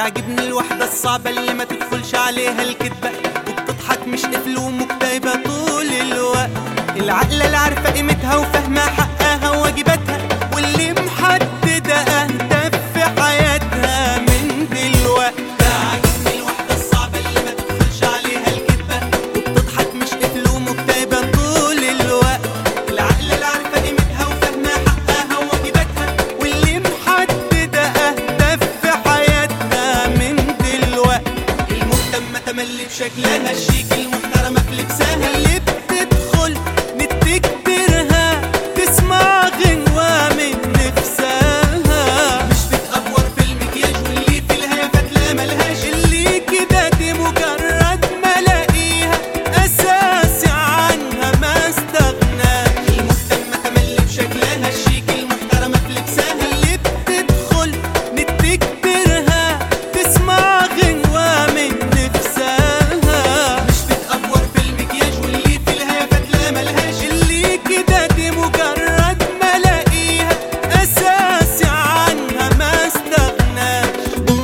تعجبني الوحدة الصعبة اللي ما تدخلش عليها الكدبة وبتضحك مش قفل ومكتئبة طول الوقت العقلة اللي عارفة قيمتها وفاهمة حقها وواجباتها واللي محددة أهداف في حياتها من دلوقتي تعجبني الوحدة الصعبة اللي ما تدخلش عليها الكدبة وبتضحك مش قفل ومكتئبة طول الوقت العقلة اللي عارفة قيمتها وفاهمة حقها وواجباتها واللي محددة أهداف في حياتها من دلوقتي المهتمة تملي بشكلها الشيك المحترمة في لبسها اللي بتدخل نتكترها تسمع غنوة من نفسها مش بتأفور في المكياج واللي في الهيافات لا ملهاش اللي كده دي مجرد ملاقيها أساسي عنها ما استغناش المهتمة تملي بشكلها الشيك المحترمة في لبسها اللي بتدخل نتكترها تسمع غنوة من نفسها مش بتأفور في المكياج واللي في الهيافات لا ملهاش اللي كده دي مجرد ملاقيها أساسي عنها ما استغناش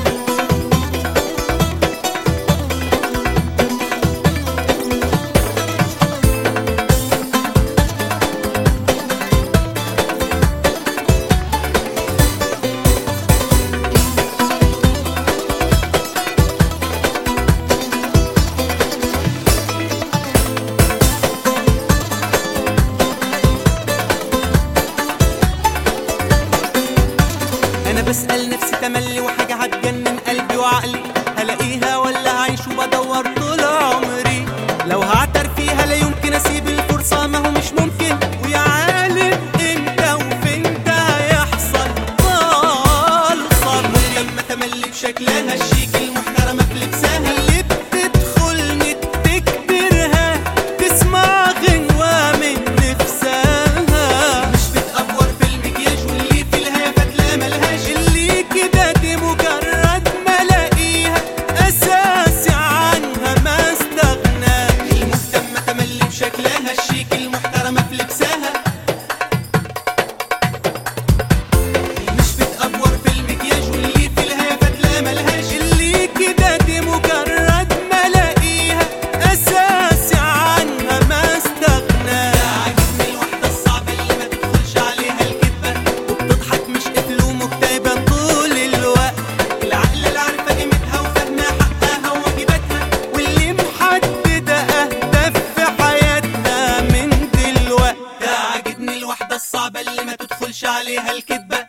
انا بسأل نفسي تملي وحاجة هتجنن قلبي وعقلي هلاقيها ولا هعيش وبدور طول عمري لو هعتر فيها لا يمكن اسيب الفرصة ما هو مش ممكن ويا عالم امتى وفين ده هيحصل طال صبري لما تملي بشكلها الشيك المحترمة في لبسها اللي بتدخل نتكترها تسمع غنوة من نفسها مش بتأفور في المكياج واللي في الهيافات لا ملهاش اللي كده دي مجرد ملاقيها أساسي عنها ما استغناش المهتمة تملي بشكلها الشيك المحترمة في لبسها مش بتأفور في المكياج واللي في الهيافات لا ملهاش اللي كده دي مجرد ملاقيها أساسي عنها ما استغناش عاجبني الوحدة الصعبة اللي ما تدخلش عليها الكدبة وبتضحك مش قفل ومكتئبة طول الوقت العقلة اللي عارفة قيمتها وفاهمة حقها وواجباتها واللي محددة أهداف في حياتها من دلوقتي عاجبني الوحدة الصعبة اللي ما تدخلش عليها الكدبة